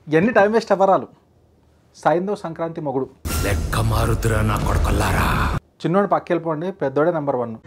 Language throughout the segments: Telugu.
ఎన్ని టైం వేస్ట్ ఎవరాలు సాయందో సంక్రాంతి మొగుడు లెక్క మారుతురా నా కొడుకుల్లారా చిన్నోడు పక్క వెళ్ళిపోండి పెద్దోడే నెంబర్ వన్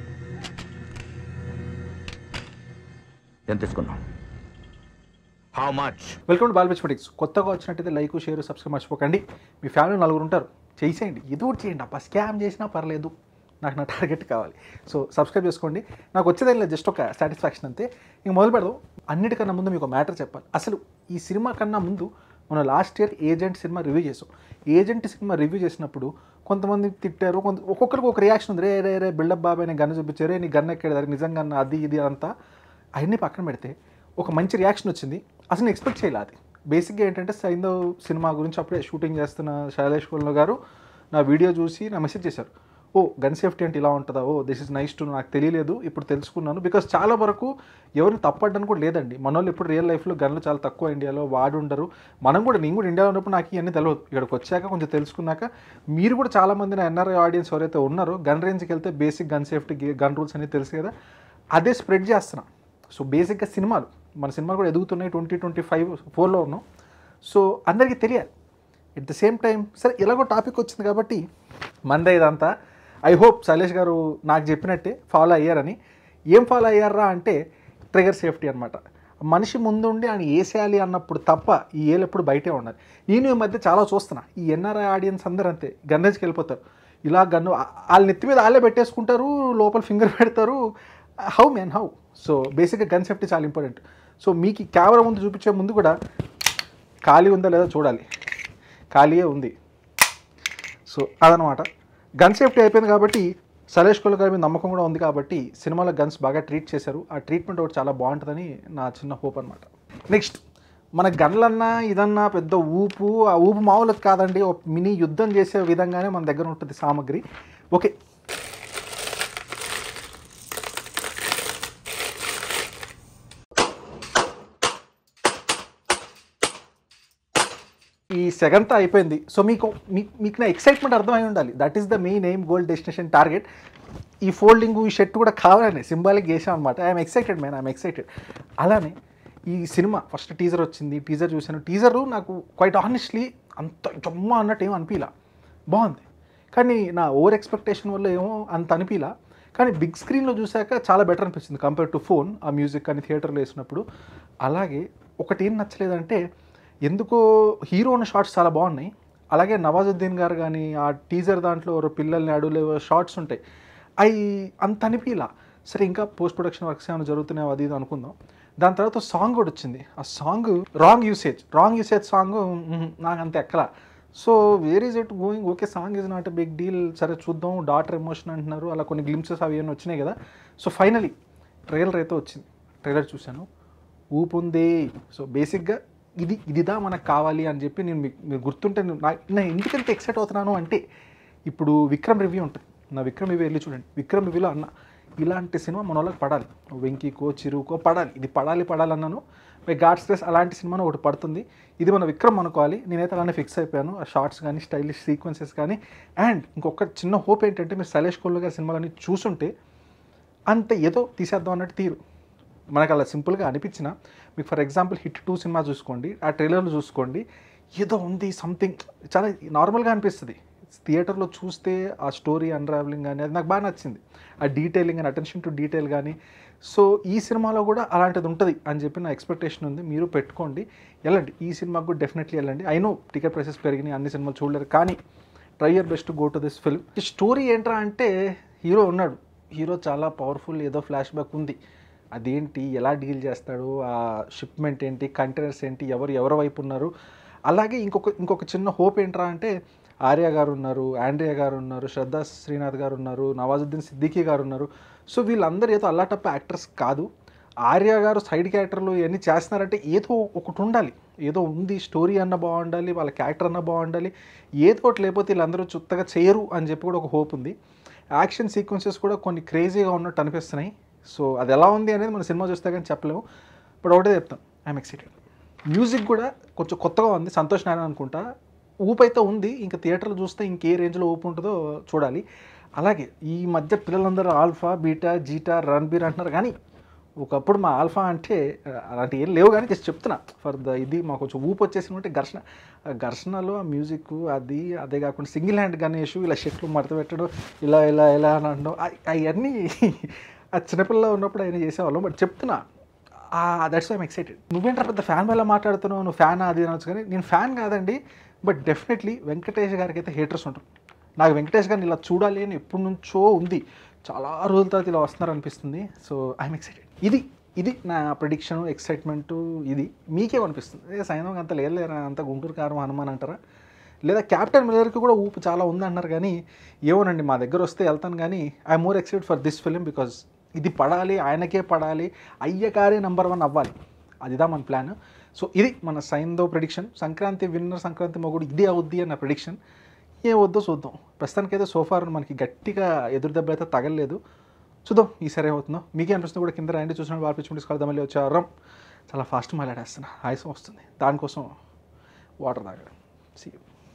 ఎంత తీసుకున్నాం హౌ మచ్ వెల్కమ్ టు బాల్బెచ్ పొటిక్స్ కొత్తగా వచ్చినట్టయితే లైక్ షేర్ సబ్స్క్రైబ్ మర్చిపోకండి మీ ఫ్యామిలీ నలుగురు ఉంటారు చేసేయండి ఏదో ఒకటి చేయండి అబ్బా స్కామ్ చేసినా పర్లేదు నాకు నా టార్గెట్ కావాలి సో సబ్స్క్రైబ్ చేసుకోండి నాకు వచ్చేదేం లేదు జస్ట్ ఒక సాటిస్ఫాక్షన్ అంతే ఇంక మొదలు పెడదాం అన్నిటికన్నా ముందు మీకు మ్యాటర్ చెప్పాలి అసలు ఈ సినిమా కన్నా ముందు మనం last year agent cinema review చేసాం ఏజెంట్ సినిమా రివ్యూ చేసినప్పుడు కొంతమంది తిట్టారు కొంత ఒక్కొక్కరికి ఒక రియాక్షన్ ఉంది రే రే రే బిల్డప్ బాబాయ్ నేను గన్న చూపించారు రే నీ గన్న ఎక్కడ నిజంగా అన్న అది ఇది అంతా అవన్నీ పక్కన పెడితే ఒక మంచి రియాక్షన్ వచ్చింది అసలు నేను ఎక్స్పెక్ట్ చేయలే అది బేసిక్గా ఏంటంటే సైందవ్ సినిమా గురించి అప్పుడే షూటింగ్ చేస్తున్న శైలేష్ కుల్న గారు నా వీడియో చూసి నా మెసేజ్ చేశారు ఓ గన్ సేఫ్టీ అంటే ఇలా ఉంటుందా oh this is nice to నాకు తెలియలేదు ఇప్పుడు తెలుసుకున్నాను బికాస్ చాలా వరకు ఎవరిని తప్పడ్డానికి కూడా లేదండి మన వాళ్ళు ఇప్పుడు రియల్ లైఫ్లో గన్లు చాలా తక్కువ ఇండియాలో వాడు ఉండరు మనం కూడా నేను కూడా ఇండియాలో ఉన్నప్పుడు నాకు ఇవన్నీ తెలియదు ఇక్కడికి వచ్చాక కొంచెం తెలుసుకున్నాక మీరు కూడా చాలామంది నా ఎన్ఆర్ఐ ఆడియన్స్ ఎవరైతే ఉన్నారో గన్ రేంజ్కి వెళ్తే basic gun safety gun rules అనేది తెలుసు కదా అదే స్ప్రెడ్ చేస్తున్నాం సో బేసిక్గా సినిమాలు మన సినిమాలు కూడా ఎదుగుతున్నాయి ట్వంటీ ట్వంటీ ఫైవ్ ఫోర్లో ఉన్నాం సో అందరికీ తెలియాలి ఎట్ ద సేమ్ టైం సరే ఎలాగో టాపిక్ వచ్చింది కాబట్టి మందే ఇదంతా ఐ హోప్ శైలేష్ గారు నాకు చెప్పినట్టే ఫాలో అయ్యారని ఏం ఫాలో అయ్యారా అంటే ట్రిగర్ సేఫ్టీ అనమాట మనిషి ముందుండి ఆయన వేసేయాలి అన్నప్పుడు తప్ప ఈ ఏళ్ళు ఎప్పుడు బయటే ఉండాలి నేను ఈ మధ్య చాలా చూస్తున్నా ఈ ఎన్ఆర్ఐ ఆడియన్స్ అందరూ అంతే గన్నేజ్కి వెళ్ళిపోతారు ఇలా గన్ను వాళ్ళ నెత్తి మీద వాళ్ళే పెట్టేసుకుంటారు లోపల ఫింగర్ పెడతారు హౌ మ్యాన్ హౌ సో బేసిక్గా గన్ సేఫ్టీ చాలా ఇంపార్టెంట్ సో మీకు ఈ కెమెరా ముందు చూపించే ముందు కూడా ఖాళీ ఉందా లేదా చూడాలి ఖాళీయే ఉంది సో అదనమాట గన్ సేఫ్టీ అయిపోయింది కాబట్టి సలేష్ కొల్ గారి మీద నమ్మకం కూడా ఉంది కాబట్టి సినిమాలో గన్స్ బాగా ట్రీట్ చేశారు ఆ ట్రీట్మెంట్ ఒకటి చాలా బాగుంటుందని నా చిన్న హోప్ అనమాట నెక్స్ట్ మన గన్లన్నా ఇదన్నా పెద్ద ఊపు ఆ ఊపు మామూలుగా కాదండి ఒక మినీ యుద్ధం చేసే విధంగానే మన దగ్గర ఉంటుంది సామాగ్రి ఓకే ఈ సెగంతా అయిపోయింది సో మీకు మీ- మీకు నా ఎక్సైట్మెంట్ అర్థమై ఉండాలి that is the main aim goal destination target ఈ ఫోల్డింగ్ ఈ షర్ట్ కూడా కావాలని సింబాలిక్ చేసాం అనమాట I'm excited man I'm excited అలానే ఈ సినిమా ఫస్ట్ టీజర్ వచ్చింది టీజర్ చూశాను టీజరు నాకు క్వైట్ ఆనెస్ట్లీ అంత జమ్మ అన్నట్టు ఏం అనిపించలా బాగుంది కానీ నా ఓవర్ ఎక్స్పెక్టేషన్ వల్ల ఏమో అంత అనిపించలా కానీ బిగ్ స్క్రీన్లో చూశాక చాలా బెటర్ అనిపించింది కంపేర్ టు ఫోన్ ఆ మ్యూజిక్ కానీ థియేటర్లో వేసినప్పుడు అలాగే ఒకటి ఏం నచ్చలేదంటే ఎందుకో హీరో ఉన్న షార్ట్స్ చాలా బాగున్నాయి అలాగే నవాజుద్దీన్ గారు కానీ ఆ టీజర్ దాంట్లో ఎవరో పిల్లల్ని అడుగులే షార్ట్స్ ఉంటాయి అవి అంత అనిపించలా సరే ఇంకా పోస్ట్ ప్రొడక్షన్ వర్క్స్ ఏమైనా జరుగుతున్నాయో అది ఇది అనుకుందాం దాని తర్వాత సాంగ్ కూడా వచ్చింది ఆ song wrong usage wrong usage song నాకు అంత ఎక్కలా so where is it going okay song is not a big deal సరే చూద్దాం డాటర్ ఎమోషన్ అంటున్నారు అలా కొన్ని గ్లిమ్సెస్ అవి ఏమైనా వచ్చినాయి కదా సో ఫైనలీ ట్రైలర్ అయితే వచ్చింది ట్రైలర్ చూశాను ఊపు ఉంది సో బేసిక్గా ఇది ఇదిదా మనకు కావాలి అని చెప్పి నేను మీకు మీరు గుర్తుంటే నేను నా నేను ఎందుకంత ఎక్సైట్ అవుతున్నాను అంటే ఇప్పుడు విక్రమ్ రివ్యూ ఉంటుంది నా విక్రమ్ రివ్యూ వెళ్ళి చూడండి విక్రమ్ రివ్యూలో అన్న ఇలాంటి సినిమా మన వాళ్ళకి పడాలి వెంకీకో చిరుకో పడాలి ఇది పడాలి పడాలి అన్నాను మై గాడ్ స్ట్రెస్ అలాంటి సినిమాను ఒకటి పడుతుంది ఇది మన విక్రమ్ అనుకోవాలి నేనైతే అలానే ఫిక్స్ అయిపోయాను ఆ షార్ట్స్ కానీ స్టైలిష్ సీక్వెన్సెస్ కానీ అండ్ ఇంకొక చిన్న హోప్ ఏంటంటే మీరు శైలేష్ కొల్లు గారి సినిమాలన్నీ చూసుంటే అంత ఏదో తీసేద్దాం అన్నట్టు తీరు మనకు అలా సింపుల్గా అనిపించిన మీకు for example hit two cinema చూసుకోండి ఆ ట్రైలర్లు చూసుకోండి ఏదో ఉంది సంథింగ్ చాలా నార్మల్గా అనిపిస్తుంది థియేటర్లో చూస్తే ఆ స్టోరీ అన్రావెలింగ్ కానీ అది నాకు బాగా నచ్చింది ఆ detailing and attention to detail కానీ సో ఈ సినిమాలో కూడా అలాంటిది ఉంటుంది అని చెప్పి నా ఎక్స్పెక్టేషన్ ఉంది మీరు పెట్టుకోండి వెళ్ళండి ఈ సినిమాకు కూడా డెఫినెట్లీ వెళ్ళండి ఐ నో టికెట్ ప్రైసెస్ పెరిగినాయి అన్ని సినిమాలు చూడలేరు కానీ try yer best go to this film ఈ స్టోరీ ఏంట్రా అంటే హీరో ఉన్నాడు హీరో చాలా పవర్ఫుల్ ఏదో ఫ్లాష్ బ్యాక్ ఉంది అదేంటి ఎలా డీల్ చేస్తాడు ఆ షిప్మెంట్ ఏంటి కంటైనర్స్ ఏంటి ఎవరు ఎవరి వైపు ఉన్నారు అలాగే ఇంకొక ఇంకొక చిన్న హోప్ ఏంట్రా అంటే ఆర్య గారు ఉన్నారు ఆండ్రియా గారు ఉన్నారు శ్రద్ధా శ్రీనాథ్ గారు ఉన్నారు నవాజుద్దీన్ సిద్దికీ గారు ఉన్నారు సో వీళ్ళందరూ ఏదో అల్లాటప్ప యాక్టర్స్ కాదు ఆర్య గారు సైడ్ క్యారెక్టర్లు ఇవన్నీ చేస్తున్నారంటే ఏదో ఒకటి ఉండాలి ఏదో ఉంది స్టోరీ అన్న బాగుండాలి వాళ్ళ క్యారెక్టర్ అన్న బాగుండాలి ఏదో ఒకటి లేకపోతే వీళ్ళందరూ చుత్తగా చేయరు అని చెప్పి కూడా ఒక హోప్ ఉంది యాక్షన్ సీక్వెన్సెస్ కూడా కొన్ని క్రేజీగా ఉన్నట్టు అనిపిస్తున్నాయి సో అది ఎలా ఉంది అనేది మన సినిమా చూస్తే కానీ చెప్పలేము ఇప్పుడు ఒకటే చెప్తాం ఐఎమ్ ఎక్సైటెడ్ మ్యూజిక్ కూడా కొంచెం కొత్తగా ఉంది సంతోష్ నారాయణ అనుకుంటా ఊపు అయితే ఉంది ఇంకా థియేటర్లో చూస్తే ఇంకే రేంజ్లో ఊపు ఉంటుందో చూడాలి అలాగే ఈ మధ్య పిల్లలందరూ ఆల్ఫా బీటా జీటా రణబీర్ అంటున్నారు కానీ ఒకప్పుడు మా ఆల్ఫా అంటే ఆ, అలాంటి ఏం లేవు కానీ జస్ట్ చెప్తున్నా ఫర్ ద ఇది మాకు కొంచెం ఊపు వచ్చేసి ఉంటే ఘర్షణ ఆ ఘర్షణలో ఆ మ్యూజిక్ అది అదే కాకుండా సింగిల్ హ్యాండ్ గణేష్ ఇలా షెట్లు మడత పెట్టడం ఇలా ఇలా ఇలా అని అనడం అవన్నీ ఆ చిన్నపిల్ల ఉన్నప్పుడు ఆయన చేసేవాళ్ళం బట్ చెప్తున్నా దట్స్ ఐమ్ ఎక్సైటెడ్ నువ్వేంట్రా పెద్ద ఫ్యాన్ వల్ల మాట్లాడుతున్నావు నువ్వు ఫ్యాన్ అది అనొచ్చు కానీ నేను ఫ్యాన్ కాదండి బట్ డెఫినెట్లీ వెంకటేష్ గారికి అయితే హేటర్స్ ఉంటారు నాకు వెంకటేష్ గారిని ఇలా చూడాలి అని ఎప్పటి నుంచో ఉంది చాలా రోజుల తర్వాత ఇలా వస్తున్నారు అనిపిస్తుంది సో ఐఎమ్ ఎక్సైటెడ్ ఇది ఇది నా ప్రిడిక్షన్ ఎక్సైట్మెంట్ ఇది మీకేమనిపిస్తుంది ఏ సైనం అంత లేదులేరా అంత గుంటూరు కారం హనుమాన్ అంటారా లేదా క్యాప్టెన్ మిల్లర్కి కూడా ఊపు చాలా ఉందన్నారు కానీ ఏమోనండి మా దగ్గర వస్తే వెళ్తాను కానీ I'm more excited for this film because ఇది పడాలి ఆయనకే పడాలి అయ్యకారే నెంబర్ వన్ అవ్వాలి అదిదా మన ప్లాన్ సో ఇది మన సైన్దో ప్రిడిక్షన్ సంక్రాంతి విన్నర్ సంక్రాంతి మొగుడు ఇదే అవుద్ది అన్న ప్రిడిక్షన్ ఏం వద్దో చూద్దాం ప్రస్తుతానికైతే సోఫార్ మనకి గట్టిగా ఎదురు దెబ్బ అయితే తగలలేదు చూద్దాం ఈసారి ఏమవుతుందో మీకే అనిపిస్తుంది కూడా కింద రండి చూసిన వార్పించుకుంటే తీసుకెళ్దాం మళ్ళీ వచ్చారం చాలా ఫాస్ట్ మాట్లాడేస్తున్నా ఆయాసం వస్తుంది దానికోసం వాటర్ తాగడం సీ